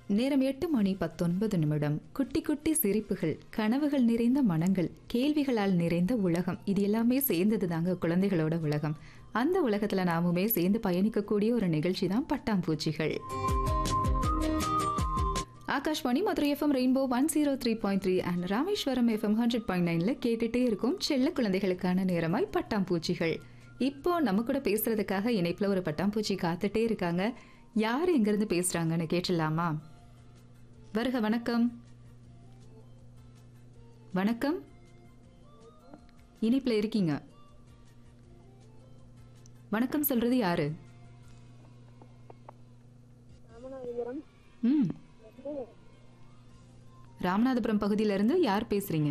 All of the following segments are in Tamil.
நேரம் எட்டு மணி பத்தொன்பது நிமிடம் குட்டி குட்டி சிரிப்புகள் கனவுகள் நிறைந்த மனங்கள் கேள்விகளால் நிறைந்த உலகம் இது எல்லாமே சேர்ந்தது தாங்க குழந்தைகளோட உலகம் அந்த உலகத்துல நாமுமே சேர்ந்து பயணிக்கக்கூடிய ஒரு நிகழ்ச்சி தான் பட்டாம்பூச்சிகள் Akashvani Madurai FM rainbow one zero three point three and Rameswaram FM hundred point நைன்ல கேட்டுட்டே இருக்கும் செல்ல குழந்தைகளுக்கான நேரமாய் பட்டாம்பூச்சிகள் இப்போ நம்ம கூட பேசுறதுக்காக இணைப்புல ஒரு பட்டாம்பூச்சி காத்துட்டே இருக்காங்க யார் எங்கிருந்து பேசுறாங்கன்னு கேட்டுடலாமா வருக வணக்கம் வணக்கம் இனிப்புல இருக்கீங்க வணக்கம் சொல்றது யாரு ராமநாதபுரம் ம் ராமநாதபுரம் பகுதியில இருந்து யார் பேசுறீங்க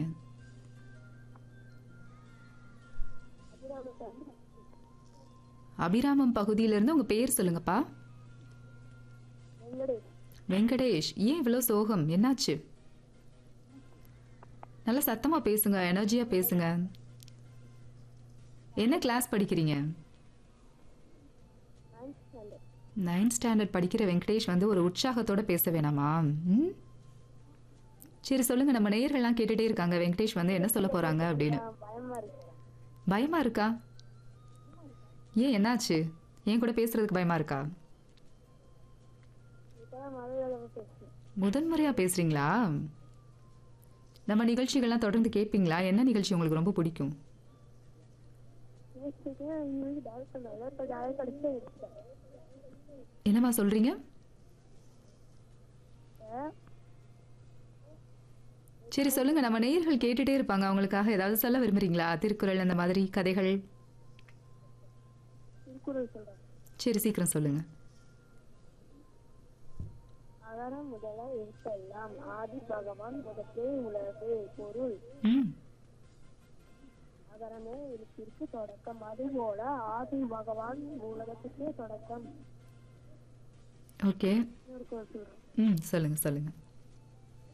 அபிராமம் பகுதியில இருந்து உங்க பேர் சொல்லுங்கப்பா வெங்கடேஷ் வெங்கடேஷ் ஏன் இவ்வளோ சோகம் என்னாச்சு நல்லா சத்தமா பேசுங்க எனர்ஜியா பேசுங்க என்ன கிளாஸ் படிக்கிறீங்க நைன்த் ஸ்டாண்டர்ட் நைன்த் ஸ்டாண்டர்ட் படிக்கிற வெங்கடேஷ் வந்து ஒரு உற்சாகத்தோட பேச வேணாமா ம் சரி சொல்லுங்க நம்ம நேயர்கள்லாம் கேட்டுட்டே இருக்காங்க வெங்கடேஷ் வந்து என்ன சொல்ல போறாங்க அப்படின்னு பயமா இருக்கு பயமா இருக்கா ஏன் என்னாச்சு என் கூட பேசுறதுக்கு பயமா இருக்கா இப்பதான் மலையாளம் பேசுறேன் முதன்முறையா பேசுறீங்களா நம்ம நிகழ்ச்சிகள்லாம் தொடர்ந்து கேட்பீங்களா என்ன நிகழ்ச்சி உங்களுக்கு ரொம்ப பிடிக்கும் பேசிட்டு இவங்களுக்கு டால் பண்ணாங்க இப்போ டால் படிச்சு எடுத்துட்டேன் என்னம்மா சொல்றீங்க சரி சொல்லுங்க நம்ம நேயர்கள் கேட்டுட்டே இருப்பாங்க அவங்களுக்காக ஏதாவது சொல்ல விரும்புறீங்களா திருக்குறள் அந்த மாதிரி கதைகள் திருக்குறள் சொல்றேன் சரி சீக்கிரம் சொல்லுங்க அகரம் முதல எழுத்தெல்லாம் ஆதி பகவான் முதற்றே உலகு பொருள் ம் அகரமே எழுத்திற்கு தொடக்கம் அதுபோல ஆதி பகவான் உலகத்துக்கே தொடக்கம் ஓகே இன்னொரு குறள் சொல்றேன் ம் சொல்லுங்க சொல்லுங்க